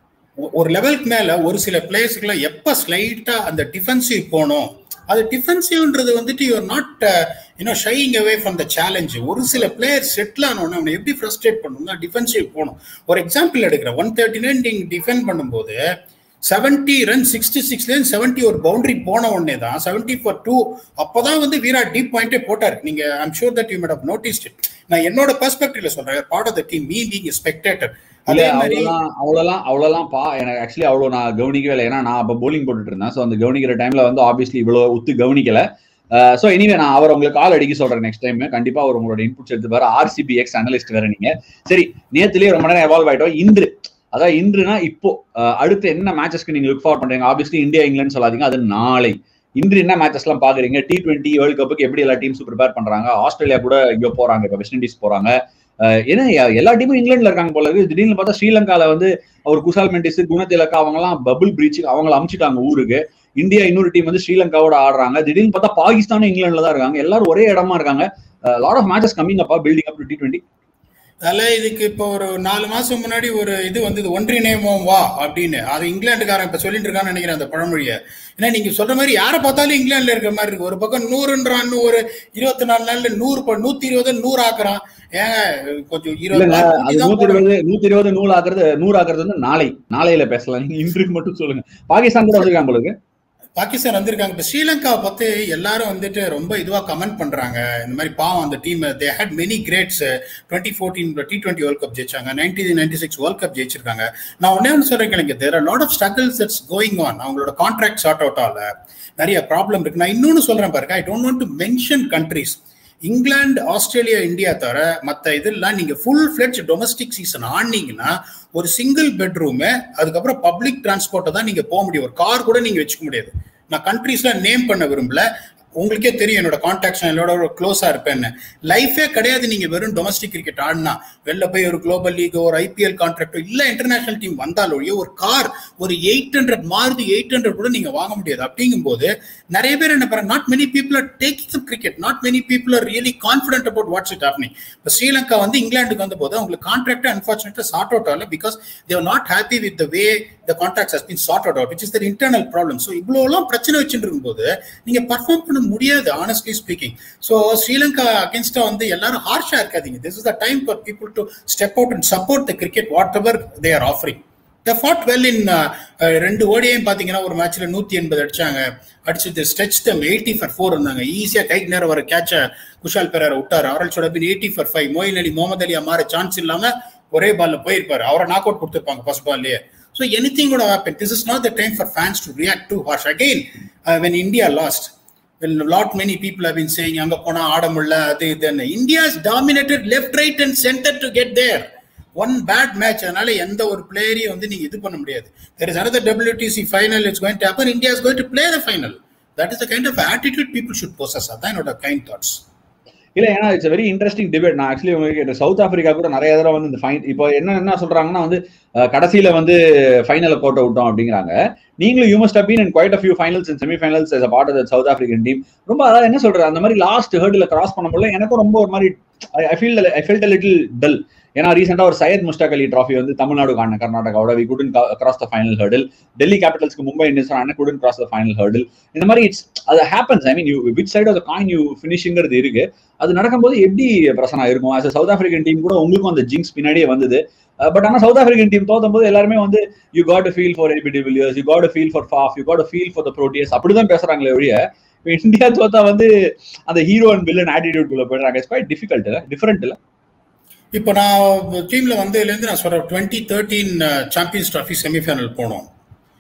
ஒரு லெவலுக்கு மேல ஒரு சில பிளேயர்ஸுக்குள்ள எப்போ ஸ்லைட்டா அந்த டிஃபென்சிவ் போகணும் அது டிஃபென்சிவ்ன்றது வந்துட்டு you're not you know shying away from the challenge ஒரு சில பிளேயர் செட்டில் ஆனோடனே அவனை எப்படி ஃப்ரஸ்ட்ரேட் பண்ணணும்னா டிஃபென்சிவ் போகணும் ஒரு எக்ஸாம்பிள் எடுக்கிறேன் ஒன் தேர்ட்டி நைன் நீங்கள் டிஃபெண்ட் பண்ணும்போது செவன்டி ரன் சிக்ஸ்டி சிக்ஸ்லேருந்து செவன்டி ஒரு பவுண்டரி போன உடனே தான் செவன்டி ஃபார் டூ அப்போதான் வந்து விராட் டீப் பாயிண்டே போட்டார் நீங்க I'm sure that you might have noticed நான் என்னோட பெர்ஸ்பெக்டிவ்ல சொல்றேன் part of the team me being spectator இல்ல அவ்வளவுலாம் அவ்வளவுலாம் அவ்வளவுலாம் பா எனக்கு ஆக்சுவலி அவ்வளவு நான் கவனிக்கவே இல்லை ஏன்னா நான் அப்ப போலிங் போட்டுட்டு இருந்தேன் ஸோ அந்த கவனிக்கிற டைம்ல வந்து ஆப்வியஸ்லி இவ்வளவு உத்து கவனிக்கல ஸோ எனிவே நான் அவர் உங்களுக்கு கால் அடிக்க சொல்றேன் நெக்ஸ்ட் டைம் கண்டிப்பா அவர் உங்களோட இன்புட்ஸ் எடுத்துப்பாரு ஆர்சிபி எக்ஸ் அனலிஸ்ட் வேற நீங்க சரி நேத்துலயே ரொம்ப நேரம் எவால்வ் ஆயிட்டோம் இன்று அதான் இன்றுனா இப்போ அடுத்து என்ன மேட்சஸ்க்கு நீங்க லுக் ஃபார்வர்ட் பண்றீங்க ஆப்வியஸ்லி இந்தியா இங்கிலாந்து சொல்லாதீங்க அது நாளை இன்று என்ன மேட்சஸ் எல்லாம் பாக்குறீங்க டி டுவெண்ட்டி வேர்ல்ட் கப்புக்கு எப்படி எல்லா டீம்ஸும் ப்ரிப்பேர் பண்றாங்க ஆஸ்திரேலியா கூட இங்க போறாங்க இப்போ வெஸ்ட் இண்டீஸ் போறாங்க ஏன்னா எல்லா டீமும் இங்கிலாந்துல இருக்காங்க போல இருக்கு திடீர்னு பார்த்தா ஸ்ரீலங்கால வந்து அவர் குசால் மெண்டிஸ் குணத்திலக்கா அவங்க எல்லாம் பபுள் பிரீச் அவங்கள அமிச்சிட்டாங்க ஊருக்கு இந்தியா இன்னொரு டீம் வந்து ஸ்ரீலங்காவோட ஆடுறாங்க திடீர்னு பார்த்தா பாகிஸ்தானும் இங்கிலாந்துல தான் இருக்காங்க எல்லாரும் ஒரே இடமா இருக்காங்க லாட் ஆஃப் மேட்சஸ் கம்மிங் அப்பா பில்டிங் அப் டி டுவெண்ட்டி அதில் இதுக்கு இப்போ ஒரு நாலு மாசம் முன்னாடி ஒரு இது வந்தது ஒன்றிணைவோம் வா அப்படின்னு அது இங்கிலாந்துக்காரன் இப்போ சொல்லிட்டு இருக்கான்னு நினைக்கிறேன் அந்த பழமொழியை ஏன்னா நீங்க சொல்ற மாதிரி யாரை பார்த்தாலும் இங்கிலாந்துல இருக்கிற மாதிரி இருக்கு ஒரு பக்கம் நூறுன்றான் இன்னும் ஒரு இருபத்தி நாலு நாள்ல நூறு நூத்தி இருபது நூறு ஆக்குறான் ஏங்க கொஞ்சம் இருபது நூத்தி இருபது நூத்தி இருபது நூறு ஆக்குறது நூறு ஆக்குறது வந்து நாளை நாளையில பேசலாம் நீங்க இன்றைக்கு மட்டும் சொல்லுங்க பாகிஸ்தான் கூட வந்திருக்காங்க உங்களுக்கு பாகிஸ்தான் வந்திருக்காங்க இப்போ ஸ்ரீலங்கா பத்தி எல்லாரும் வந்துட்டு ரொம்ப இதுவா கமெண்ட் பண்றாங்க இந்த மாதிரி பாவம் அந்த team they had many greats twenty fourteen T twenty world Cup ஜெயிச்சாங்க ninety ninety six World Cup ஜெயிச்சிருக்காங்க நான் ஒன்னே ஒன்று சொல்றேன் எனக்கு there are lot of struggles it's going on அவங்களோட கான்ட்ராக்ட் ஷார்ட் அவுட் ஆகல நிறைய ப்ராப்ளம் இருக்கு நான் இன்னொன்னு சொல்றேன் பாருங்க I don't want to mention countries England Australia India தவிர மற்ற இதெல்லாம் நீங்க ஃபுல் ஃபிளெட்ஜ் டொமஸ்டிக் சீசன் ஆனீங்கன்னா ஒரு சிங்கிள் பெட்ரூமு அதுக்கப்புறம் பப்ளிக் டிரான்ஸ்போர்ட்டை தான் நீங்க போக முடியும் ஒரு கார் கூட நீங்க வச்சுக்க முடியாது நான் கண்ட்ரீஸ்ல நேம் பண்ண விரும்பல உங்களுக்கே தெரியும் என்னோட கான்டாக்ட் என்னோட ஒரு க்ளோஸா இருப்பேன்னு லைஃபே கிடையாது நீங்க வெறும் டொமஸ்டிக் கிரிக்கெட் ஆடினா வெளில போய் ஒரு குளோபல் லீக் ஒரு ஐபிஎல் கான்ட்ராக்டோ இல்ல இன்டர்நேஷனல் டீம் வந்தாலொழிய ஒரு கார் ஒரு eight hundred Maruti eight hundred கூட நீங்க வாங்க முடியாது அப்படிங்கும் போது நிறைய பேர் என்ன பாருங்க not many people are taking up cricket not many people are really confident about what's it happening இப்போ ஸ்ரீலங்கா வந்து இங்கிலாந்துக்கு வந்த போது அவங்களுக்கு கான்ட்ராக்ட் அன்பார்ச்சுனேட்லி சார்ட் அவுட் ஆகல because they're not happy with the way the contract has been sort out out which is their internal problem so இவ்வளோலாம் பிரச்சனை வச்சுட்டு இருக்கும்போது நீங்க பர்ஃபார்ம் பண்ண முடியாது ஆனஸ்ட்லி ஸ்பீக்கிங் ஸோ ஸ்ரீலங்கா அகேன்ஸ்டா வந்து எல்லாரும் ஹார்ஷா இருக்காதீங்க this is the time for people to step out and support the cricket whatever they are offering the fought well in ரெண்டு ஓடியும் பார்த்தீங்கன்னா ஒரு மேட்ச்ல நூத்தி எண்பது அடிச்சாங்க அடிச்சு stretch them eighty for four இருந்தாங்க ஈஸியா கைக்கு நேரம் வர கேட்ச குஷால் பெரர் விட்டார் அவரல் சொடபின் eighty for five Moeen Ali Mohammad அலியா மாற சான்ஸ் இல்லாம ஒரே பால்ல போயிருப்பாரு அவரை நாக் அவுட் கொடுத்துருப்பாங்க ஃபர்ஸ்ட் பால்லேயே So anything would have happened. This is not the time for fans to react too harsh. Again, uh, when India lost, well, a lot many people have been saying, அங்க போனா ஆட முடியல அது இதுன்னு India has dominated left, right and center to get there. One bad match அதனால எந்த ஒரு பிளேயரையும் வந்து நீங்க இது பண்ண முடியாது there is another WTC final it's going to happen India is going to play the final that is the kind of attitude people should possess அதான் என்னோட கைண்ட் தாட்ஸ் இல்ல ஏன்னா இட்ஸ் வெரி இன்ட்ரெஸ்டிங் டிபேட் நான் actually உங்களுக்கு South Africa கூட நிறைய தடவை வந்து இந்த ஃபைன் இப்போ என்ன என்ன சொல்றாங்கன்னா வந்து கடைசியில வந்து ஃபைனல கோட்டை விட்டோம் அப்படிங்கிறாங்க நீங்களும் you must been in quite few finals and semi finals as part of South African team ரொம்ப அதாவது என்ன சொல்றது அந்த மாதிரி லாஸ்ட் ஹேர்டில் கிராஸ் பண்ணும்போது எனக்கும் ரொம்ப ஒரு மாதிரி I feel I felt a little dull ஏன்னா ரீசெண்டா ஒரு சையத் முஸ்டாக் அலி ட்ராஃபி வந்து தமிழ்நாடு காண கர்நாடகாவோட we couldn't cross the final hurdle Delhi கேபிட்டல்ஸ்க்கு மும்பை இந்தியன்ஸ் ஆன குடன் கிராஸ் த ஃபைனல் ஹர்டில் இந்த மாதிரி இட்ஸ் அது happens I mean you which side of coin you ஃபினிஷிங்கிறது இருக்கு அது நடக்கும்போது எப்படி பிரசனா இருக்கும் ஆஸ் சவுத் ஆப்பிரிக்கன் டீம் கூட உங்களுக்கும் அந்த ஜிங்ஸ் பின்னாடியே வந்தது பட் ஆனால் சவுத் ஆப்பிரிக்கன் டீம் தோத்தும் போது எல்லாருமே வந்து you got feel for AB de Villiers you got feel for Faf you got feel for the Proteas அப்படிதான் பேசுறாங்களே ஒழிய இந்தியா தோத்தா வந்து அந்த ஹீரோ அண்ட் வில்லன் ஆட்டிடியூட் குள்ள போயிடுறாங்க இட்ஸ் குவைட் டிஃபிகல்ட் இல்ல டிஃபரெண்ட் இல்ல இப்போ நான் டீம்ல வந்ததுலேருந்து நான் சொல்றேன் twenty thirteen champions trophy semifinal போனோம்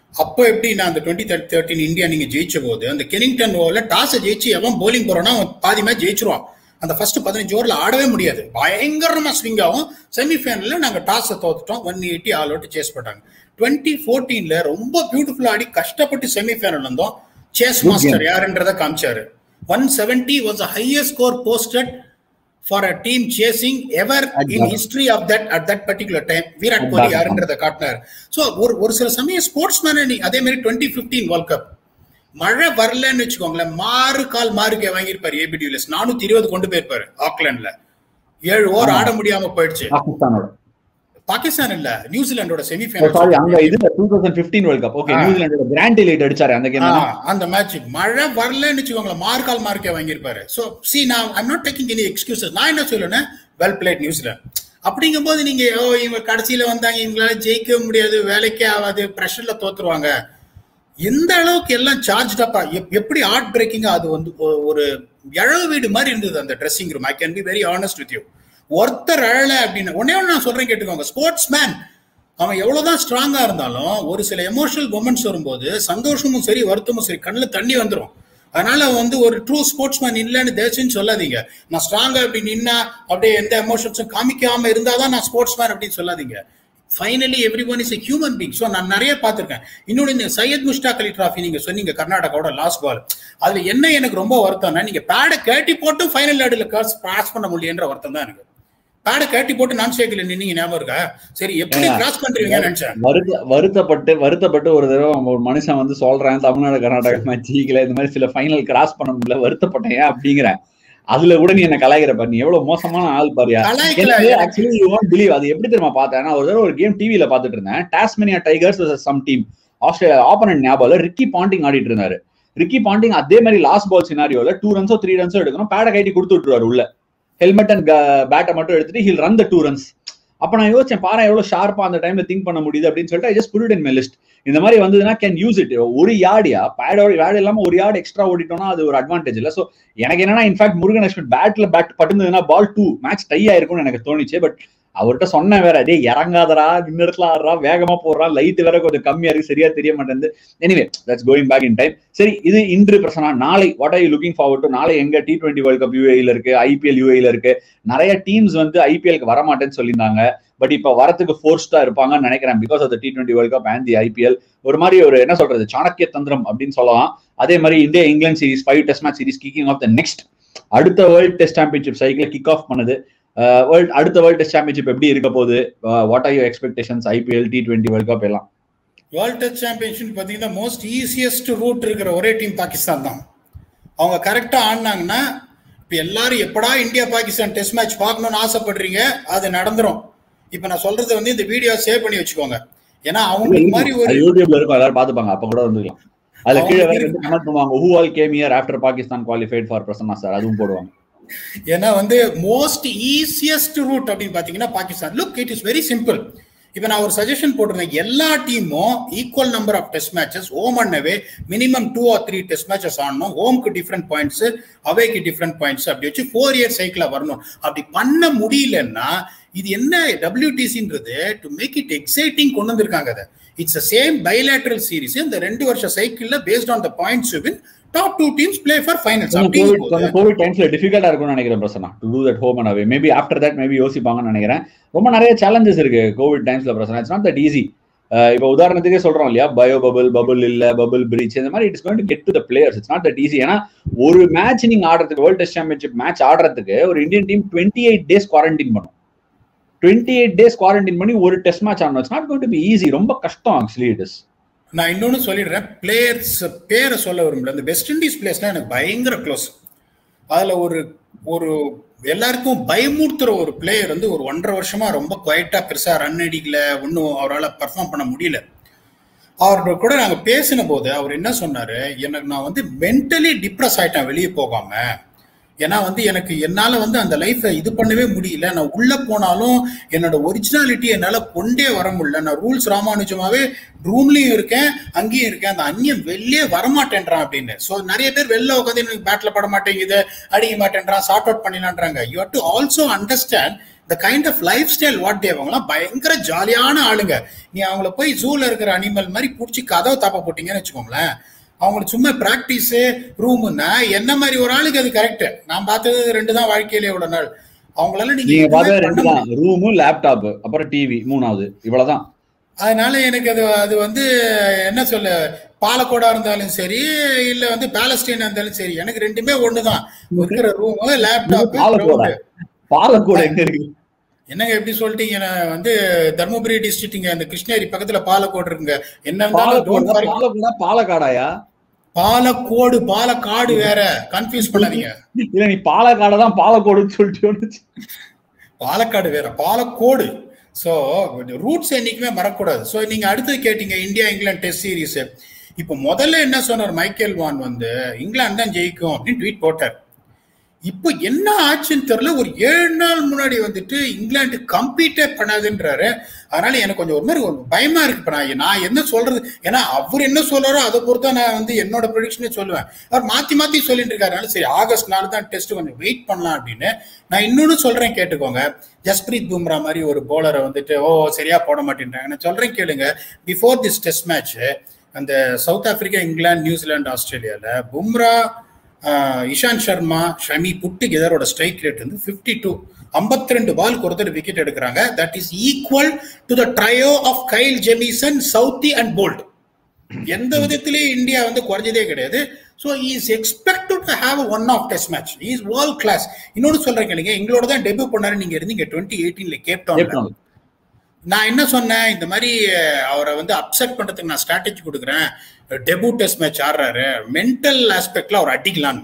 அப்போ எப்படி நான் அந்த டுவெண்ட்டி தேர்ட்டின் இந்தியா நீங்க ஜெயிச்ச போது அந்த கெனிங்டன் ஓவர்ல டாஸை ஜெயிச்சு எவன் போலிங் போறானோ அவன் பாதி மேட்ச் ஜெயிச்சிருவான் அந்த ஃபர்ஸ்ட் பதினஞ்சு ஓவர்ல ஆடவே முடியாது பயங்கரமா ஸ்விங் ஆகும் செமிஃபைனல்ல நாங்க டாஸை தோத்துட்டோம் one eighty all out chase பண்ணாங்க டுவெண்ட்டி ஃபோர்டீன்ல ரொம்ப பியூட்டிஃபுல்லா ஆடி கஷ்டப்பட்டு செமிஃபைனல் வந்தோம் சேஸ் மாஸ்டர் யாருன்றத காமிச்சாரு one seventy was highest score posted for a team chasing ever in history of that at that particular time Virat Kohli யாருன்றத காட்டினார் ஸோ ஒரு ஒரு சில சமயம் ஸ்போர்ட்ஸ் மேன் அதே மாதிரி டுவெண்ட்டி பிப்டீன் வேர்ல்ட் கப் மழை வரலன்னு வச்சுக்கோங்களேன் மாறு கால் மாறுக்கே வாங்கியிருப்பாரு ஏபி டிவிலியர்ஸ் நானூத்தி இருபது கொண்டு போயிருப்பாரு ஆக்லாண்ட்ல ஏழு ஓவர் ஆட முடியாம போயிடுச்சு பாகிஸ்தானோட பாகிஸ்தான் இல்ல நியூசிலாண்டோட சாரி செமிஃபைனல் அங்க இது two thousand fifteen world cup okay ah. நியூசிலாண்டோட கிராண்ட் எலைட் அடிச்சாரு அந்த கேம் அந்த மேட்ச் மழை வரலன்னு வச்சுக்கோங்களேன் மார்க்கால் மார்க்கே வாங்கியிருப்பாரு ஸோ சி நான் I'm not taking any excuses நான் என்ன சொல்லுவேன் வெல் பிளேட் நியூசிலாந்து அப்படிங்கும்போது நீங்க ஓ இவங்க கடைசியில வந்தாங்க இவங்களால ஜெயிக்க முடியாது வேலைக்கே ஆகாது ப்ரெஷர்ல தோத்துருவாங்க எந்த அளவுக்கு எல்லாம் சார்ஜ் அப்பா எப்படி ஆர்ட் பிரேக்கிங்கா அது வந்து ஒ- ஒரு இழவு வீடு மாதிரி இருந்தது அந்த dressing room I can be very honest with you ஒருத்தர் அழல அப்படின்னு ஒன்னே ஒன்று நான் சொல்றேன் கேட்டுக்கோங்க ஸ்போர்ட்ஸ் மேன் அவன் எவ்வளவுதான் ஸ்ட்ராங்கா இருந்தாலும் ஒரு சில எமோஷனல் மூமெண்ட்ஸ் வரும்போது சந்தோஷமும் சரி வருத்தமும் சரி கண்ணில் தண்ணி வந்துடும் அதனால வந்து ஒரு ட்ரூ ஸ்போர்ட்ஸ் மேன் இல்லைன்னு தேசின்னு சொல்லாதீங்க நான் ஸ்ட்ராங்கா அப்படி நின்னா அப்படியே எந்த எமோஷன்ஸும் காமிக்காம இருந்தாதான் நான் ஸ்போர்ட்ஸ் மேன் அப்படின்னு சொல்லாதீங்க finally every one is a human being so நான் நிறைய பார்த்துருக்கேன் இன்னொன்று இந்த சையத் முஷ்டாக் அலி ட்ராஃபி நீங்க சொன்னீங்க கர்நாடகாவோட லாஸ்ட் பால் அதுல என்ன எனக்கு ரொம்ப வருத்தம்னா நீங்க பேடை கேட்டி போட்டு ஃபைனல் ஆடில் கிராஸ் பண்ண முடியன்ற வருத்தம் தான் எனக்கு பேடை கேட்டி போட்டு நான் ஷேக்கில் நின்னீங்க ஞாபகம் இருக்கா சரி எப்படி ஏங்க, கிராஸ் பண்றீங்கன்னு நினைச்சேன் வருத்த வருத்தப்பட்டு வருத்தப்பட்டு ஒரு தடவை அவங்க ஒரு மனுஷன் வந்து சொல்றேன் தமிழ்நாடு கர்நாடகா மேட்ச் ஜெயிக்கல இந்த மாதிரி சில ஃபைனல் கிராஸ் பண்ண முடியல வருத்தப்பட்டேன் ஏன் அப்படிங்கிறேன் அதுல கூட நீ என்ன கலாய்கிற பாரு நீ எவ்வளவு மோசமான ஆள் பாரியா கலாய்க்கல. ஆக்சுவலி யூ வாண்ட் பிலீவ் அது எப்படி தெரியுமா பார்த்தேன் நான் ஒரு தடவை ஒரு கேம் டிவில பாத்துட்டு இருந்தேன் Tasmania Tigers some team Australia opponent ஞாபகம் ரிக்கி பாண்டிங் ஆடிட்டு இருந்தாரு ரிக்கி பாண்டிங் அதே மாதிரி லாஸ்ட் பால் சினாரியோல டூ ரன்ஸோ த்ரீ ரன்ஸோ எடுக்கணும் பேடை கைட்டி கொடுத்து விட்டுருவாரு உள்ள ஹெல்மெட் அண்ட் பேட்டை மட்டும் எடுத்துட்டு ஹில் ரன் த டூ ரன்ஸ் அப்ப நான் யோசிச்சேன் பாரு எவ்வளவு ஷார்ப்பா அந்த டைம்ல திங்க் பண்ண முடியுது அப்படின்னு சொல்லிட்டு I just put in my list இந்த மாதிரி வந்ததுன்னா கேன் யூஸ் இட் ஒரு யார்டியா பேடோட யார்டு இல்லாம ஒரு யார்டு எக்ஸ்ட்ரா ஓடிட்டோம்னா அது ஒரு அட்வான்டேஜ் இல்ல சோ எனக்கு என்னன்னா இன்ஃபேக்ட் முருகன் அஸ்வின் பேட்ல பேட் பட்டுந்ததுன்னா பால் டூ மேட்ச் டை ஆயிருக்கும்னு எனக்கு தோணுச்சு பட் அவர்கிட்ட சொன்னேன் வேற டேய் இறங்காதடா இந்த இடத்துல ஆடுறா வேகமா போடுறான் லைட் வேற கொஞ்சம் கம்மியா இருக்கு சரியா தெரிய மாட்டேங்குது anyway that's going back in time சரி இது இன்று பிரசனா நாளை what are you looking forward to நாளை எங்க டி டுவெண்ட்டி வேர்ல்ட் கப் யூஏல இருக்கு ஐபிஎல் யூஏல இருக்கு நிறைய டீம்ஸ் வந்து ஐபிஎல்க்கு வர மாட்டேன்னு சொல்லியிருந்தாங்க பட் இப்ப வரத்துக்கு ஃபோர்ஸ்டா இருப்பாங்கன்னு நினைக்கிறேன் because of the T twenty world cup and the IPL ஒரு மாதிரி ஒரு என்ன சொல்றது சாணக்கிய தந்திரம் அப்படின்னு சொல்லலாம் அதே மாதிரி India England series five test match series kicking off the next அடுத்த world test championship cycle kick off பண்ணுது வேர்ல்ட் அடுத்த வேர்ல்ட் டெஸ்ட் சாம்பியன்ஷிப் எப்படி இருக்க போகுது what are you expectations IPL T twenty world cup எல்லாம் வேர்ல்ட் டெஸ்ட் சாம்பியன்ஷிப் பார்த்தீங்கன்னா most easiest route இருக்கிற ஒரே டீம் பாகிஸ்தான் தான் அவங்க கரெக்டாக ஆடினாங்கன்னா இப்போ எல்லாரும் எப்படா இந்தியா பாகிஸ்தான் டெஸ்ட் மேட்ச் பார்க்கணும்னு ஆசைப்படுறீங்க அது நடந்துரும் இப்போ நான் சொல்றது வந்து இந்த வீடியோ சேவ் பண்ணி வச்சுக்கோங்க ஏன்னா அவங்களுக்கு மாதிரி ஒரு அது யூடியூப்ல இருக்கும் எல்லாரும் பாத்துப்பாங்க அப்ப கூட வந்துக்கலாம் அதுல அவங்க கீழே வேற இருக்கு. ரெண்டு கமெண்ட் பண்ணுவாங்க who all came year after Pakistan qualified for Prasanna sir அதுவும் போடுவாங்க ஏன்னா வந்து மோஸ்ட் ஈஸியஸ்ட் ரூட் அப்படின்னு பாத்தீங்கன்னா Pakistan look it is very simple இப்போ நான் ஒரு சஜஷன் போட்டிருந்தேன் எல்லா டீமும் equal number of test matches home and away minimum two or three test matches ஆடணும் ஹோம்க்கு டிஃப்ரெண்ட் பாயிண்ட்ஸ் அவேக்கு டிஃப்ரெண்ட் பாயிண்ட்ஸ் அப்படி வச்சு ஃபோர் இயர் சைக்கிளா வரணும் அப்படி பண்ண முடியலன்னா இது என்ன டபிள்யூடிசின்றது டு மேக் இட் எக்ஸைட்டிங் கொண்டு வந்திருக்காங்க அதை இட்ஸ் சேம் பைலேட்ரல் சீரிஸ் இந்த ரெண்டு வருஷ சைக்கிள்ல based on the points win top two teams play for finals அப்படிங்கும் கோவிட் டைம்ஸ்ல டிஃபிகல்ட்டா இருக்கும்னு நினைக்கிறேன் Prasanna to two that home and away maybe after that maybe யோசிப்பாங்கன்னு நினைக்கிறேன் ரொம்ப நிறைய சேலஞ்சஸ் இருக்கு கோவிட் டைம்ஸ்ல Prasanna it's not that easy இப்போ உதாரணத்துக்கே சொல்றோம் இல்லையா பயோ பபிள் பபிள் இல்ல பபிள் பிரீச் இந்த மாதிரி it's going to get to the players it's not that easy ஏன்னா ஒரு மேட்ச் நீங்க ஆடுறதுக்கு வேர்ல்ட் டெஸ்ட் சாம்பியன்ஷிப் மேட்ச் ஆடுறதுக்கு ஒரு Indian team twenty eight days quarantine பண்ணும் டுவெண்ட்டி எயிட் டேஸ் குவாரண்டைன் பண்ணி ஒரு டெஸ்ட் மேட்ச் ஆடணும் it's not going to be easy ரொம்ப கஷ்டம் ஆக்சுவலி இட் இஸ் நான் இன்னொன்னு சொல்லிடுறேன் பிளேயர்ஸ் பேரை சொல்ல விரும்பல இந்த வெஸ்ட் இண்டீஸ் பிளேயர்ஸ்லாம் எனக்கு பயங்கர க்ளோஸ் அதுல ஒரு ஒரு எல்லாருக்கும் பயமுறுத்துற ஒரு பிளேயர் வந்து ஒரு ஒன்றரை வருஷமா ரொம்ப குவைட்டா பெருசா ரன் அடிக்கல ஒன்றும் அவரால் பர்ஃபார்ம் பண்ண முடியல அவர்கிட்ட கூட நாங்க பேசின போது அவர் என்ன சொன்னாரு எனக்கு நான் வந்து மென்டலி டிப்ரெஸ் ஆயிட்டேன் வெளியே போகாம ஏன்னா வந்து எனக்கு என்னால வந்து அந்த லைஃப்பை இது பண்ணவே முடியல நான் உள்ள போனாலும் என்னோட ஒரிஜினாலிட்டி என்னால கொண்டே வர முடியல நான் ரூல்ஸ் ராமானுஜமாவே ரூம்லயும் இருக்கேன் அங்கேயும் இருக்கேன் அந்த அந்நியம் வெளியே வரமாட்டேன்றான் அப்படின்னு ஸோ நிறைய பேர் வெளில உட்காந்து எனக்கு பேட்ல பட மாட்டேங்குது அடிக்க மாட்டேன்றான் சார்ட் அவுட் பண்ணிடலான்றாங்க you have to also understand the kind of lifestyle what they அவங்களாம் பயங்கர ஜாலியான ஆளுங்க நீ அவங்கள போய் ஜூல இருக்கிற அனிமல் மாதிரி பிடிச்சி கதவை தாப்ப போட்டீங்கன்னு வச்சுக்கோங்களேன் அவங்களுக்கு சும்மா பிராக்டிஸ் ரூம்னா என்ன மாதிரி ஒரு ஆளுக்கு அது கரெக்ட் நான் பார்த்தது ரெண்டு தான் வாழ்க்கையில இவ்வளவு நாள் அவங்களால நீங்க நீங்க எதுவுமே பார்த்தது பண்ண ரெண்டு தான் ரூமு லேப்டாப் அப்புறம் டிவி மூணாவது இவ்வளவுதான் அதனால எனக்கு அது அது வந்து என்ன சொல்ல பாலக்கோடா இருந்தாலும் சரி இல்ல வந்து பாலஸ்தீனா இருந்தாலும் சரி எனக்கு ரெண்டுமே ஒண்ணுதான் இருக்கிற ரூம் லேப்டாப் பாலக்கோடா பாலக்கோடு எங்க இருக்கு என்னங்க எப்படி சொல்லிட்டீங்க நான் வந்து தர்மபுரி டிஸ்ட்ரிக்ட்ங்க அந்த கிருஷ்ணகிரி பக்கத்துல பாலக்கோடு இருக்குங்க என்ன இருந்தாலும் don't பாலக்கோடா worry. பாலக்கோடா பாலக்காடாயா பாலக்கோடு பாலக்காடு வேற கன்ஃபியூஸ் பண்ணாதீங்க இல்ல நீ பாலக்காடை தான் பாலக்கோடுன்னு சொல்லிட்டு பாலக்காடு வேற பாலக்கோடு ஸோ ரூட்ஸ் என்னைக்குமே மறக்கூடாது ஸோ நீங்க அடுத்தது கேட்டீங்க இந்தியா இங்கிலாந்து டெஸ்ட் சீரிஸ் இப்போ முதல்ல என்ன சொன்னார் மைக்கேல் வான் வந்து இங்கிலாந்து தான் ஜெயிக்கும் அப்படின்னு ட்வீட் போட்டார் இப்போ என்ன ஆச்சுன்னு தெரியல ஒரு ஏழு நாள் முன்னாடி வந்துட்டு இங்கிலாந்து கம்பீட்டே பண்ணாதுன்றாரு அதனால எனக்கு கொஞ்சம் ஒரு மாதிரி ஒரு பயமா இருக்கு இப்ப நான் நான் என்ன சொல்றது ஏன்னா அவர் என்ன சொல்றாரோ அதை பொறுத்தா நான் வந்து என்னோட ப்ரொடிக்ஷனே சொல்லுவேன் அவர் மாத்தி மாத்தி சொல்லிட்டு இருக்காரு சரி ஆகஸ்ட் நாலு தான் டெஸ்ட் கொஞ்சம் வெயிட் பண்ணலாம் அப்படின்னு நான் இன்னொன்னு சொல்றேன் கேட்டுக்கோங்க ஜஸ்பிரீத் பும்ரா மாதிரி ஒரு போலரை வந்துட்டு ஓ சரியா போட மாட்டேன்றாங்க நான் சொல்றேன் கேளுங்க பிஃபோர் திஸ் டெஸ்ட் மேட்ச் அந்த சவுத் ஆப்பிரிக்கா இங்கிலாந்து நியூசிலாந்து ஆஸ்திரேலியால பும்ரா ஆஹ் இஷாந்த் சர்மா ஷமி புட் டுகெதரோட ஸ்ட்ரைக் ரேட் வந்து ஃபிஃப்டி டூ ஐம்பத்தி ரெண்டு பால் ஒருத்தர் விக்கெட் எடுக்கிறாங்க that is equal to the trio of Kyle Jamieson Southee and Boult எந்த விதத்திலேயும் இந்தியா வந்து குறைஞ்சதே கிடையாது so is expected to have one of test match is world class இன்னொன்று சொல்றேன் கேளுங்க எங்களோட தான் டெபியூ பண்ணாரு நீங்க இருந்தீங்க டுவெண்ட்டி எயிட்டீன்ல கேப்டவுன்ல நான் என்ன சொன்னேன் இந்த மாதிரி அஹ், அவரை வந்து அப்செட் பண்றதுக்கு நான் ஸ்ட்ராட்டஜி கொடுக்குறேன் டெபு டெஸ்ட் மேட்ச் ஆடுறாரு மென்டல் ஆஸ்பெக்ட்ல அவர் அடிக்கலான்னு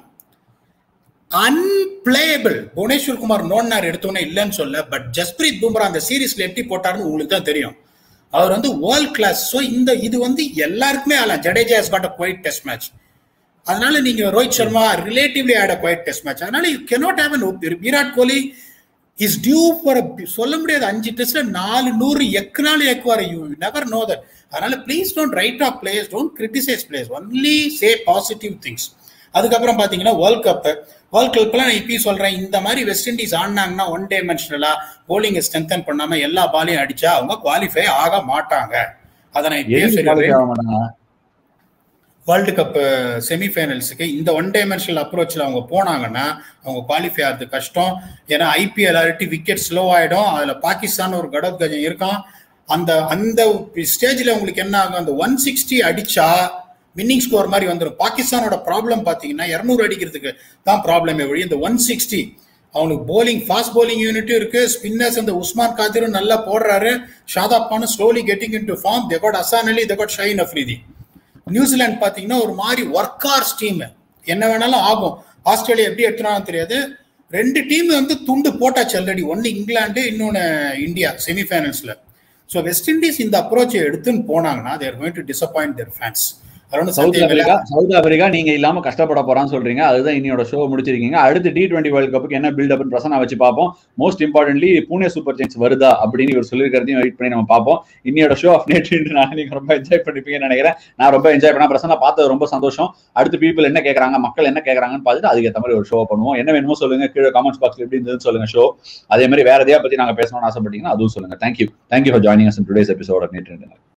அன்பிளேயபிள் புவனேஸ்வர் குமார் நோன்னார் எடுத்தோன்னே இல்லைன்னு சொல்ல பட் ஜஸ்பிரீத் பும்ரா அந்த சீரீஸ்ல எப்படி போட்டாருன்னு உங்களுக்கு தான் தெரியும் அவர் வந்து வேர்ல்ட் கிளாஸ் ஸோ இந்த இது வந்து எல்லாருக்குமே ஆகலாம் Jadeja has got a quite test match அதனால நீங்க Rohit Sharma relatively had a quite test match அதனால you cannot have an Virat Kohli is due for சொல்ல முடியாது அஞ்சு டெஸ்ட்ல நாலு நூறு எக்குனாலும் எக்குவார் யூ நெவர் நோ தட் அதனால please don't write off players don't criticise players only say positive things அதுக்கப்புறம் பாத்தீங்கன்னா வேர்ல்ட் கப் வேர்ல்ட் கப்லாம் நான் இப்பயும் சொல்றேன் இந்த மாதிரி வெஸ்ட் இண்டீஸ் ஆடினாங்கன்னா ஒன் டைமென்ஷனலா போலிங்கை ஸ்ட்ரென்தன் பண்ணாம எல்லா பாலையும் அடிச்சா அவங்க குவாலிஃபை ஆக மாட்டாங்க அதை நான் இப்பயே எதுக்கு சொல்லிடுறேன் qualify ஆக மாட்டாங்க வேர்ல்டு கப் செமிஃபைனல்ஸுக்கு இந்த ஒன் டைமென்ஷனல் அப்ரோச்சில் அவங்க போனாங்கன்னா அவங்க குவாலிஃபை ஆகிறது கஷ்டம் ஏன்னா ஐபிஎல் அலட்டி விக்கெட் ஸ்லோ ஆயிடும் அதில் பாகிஸ்தான் ஒரு கடத் கஜம் இருக்கும் அந்த அந்த ஸ்டேஜில் உங்களுக்கு என்ன ஆகும் அந்த ஒன் சிக்ஸ்டி அடிச்சா வின்னிங் ஸ்கோர் மாதிரி வந்துடும் பாகிஸ்தானோட ப்ராப்ளம் பார்த்தீங்கன்னா இரநூறு அடிக்கிறதுக்கு தான் ப்ராப்ளமே வழி இந்த ஒன் சிக்ஸ்டி அவனுக்கு போலிங் ஃபாஸ்ட் போலிங் யூனிட்டும் இருக்கு ஸ்பின்னர்ஸ் அந்த உஸ்மான் காதிரும் நல்லா போடுறாரு ஷாதாப் கானும் slowly getting in to form they got Hasan Ali they got Shaheen Afridi New Zealand பாத்தீங்கன்னா ஒரு மாதிரி ஒர்க்கார்ஸ் டீம் என்ன வேணாலும் ஆகும் ஆஸ்திரேலியா எப்படி எடுத்துனாலும் தெரியாது ரெண்டு டீம் வந்து துண்டு போட்டாச்சு ஆல்ரெடி ஒன்னு இங்கிலாந்து இன்னொன்னு இந்தியா செமிஃபைனல்ஸ்ல ஸோ வெஸ்ட் இண்டீஸ் இந்த அப்ரோச்சை எடுத்துன்னு போனாங்கன்னா they're going to disappoint their fans South Africa South Africa நீங்க இல்லாம கஷ்டப்பட போறான்னு சொல்றீங்க அதுதான் இன்னையோட ஷோ முடிச்சிருக்கீங்க அடுத்து டி டுவெண்ட்டி வேர்ல்ட் கப்புக்கு என்ன பில்ட் அப் பிரசனா வச்சு பார்ப்போம் most importantly Pune super Giants வருதா அப்படின்னு இவர் சொல்லியிருக்கிறதையும் வெயிட் பண்ணி நம்ம பார்ப்போம் இன்னையோட ஷோ ஆஃப் நேற்றுனால நீங்க ரொம்ப என்ஜாய் பண்ணிப்பீங்கன்னு நினைக்கிறேன் நான் ரொம்ப என்ஜாய் பண்ண பிரசனா பார்த்தது ரொம்ப சந்தோஷம் அடுத்து பீப்புள் என்ன கேட்கறாங்க மக்கள் என்ன கேட்கறாங்கன்னு பார்த்துட்டு அதுக்கேற்ற மாதிரி ஒரு ஷோ பண்ணுவோம் என்ன வேணுமோ சொல்லுங்க கீழே காமெண்ட்ஸ் பாக்ஸ்ல எப்படி இருந்ததுன்னு சொல்லுங்க ஷோ அதே மாதிரி வேற எதையா பத்தி நாங்க பேசணும்னு ஆசைப்பட்டீங்கன்னா அதுவும் சொல்லுங்க thank you thank you for joining us today's episode நேற்று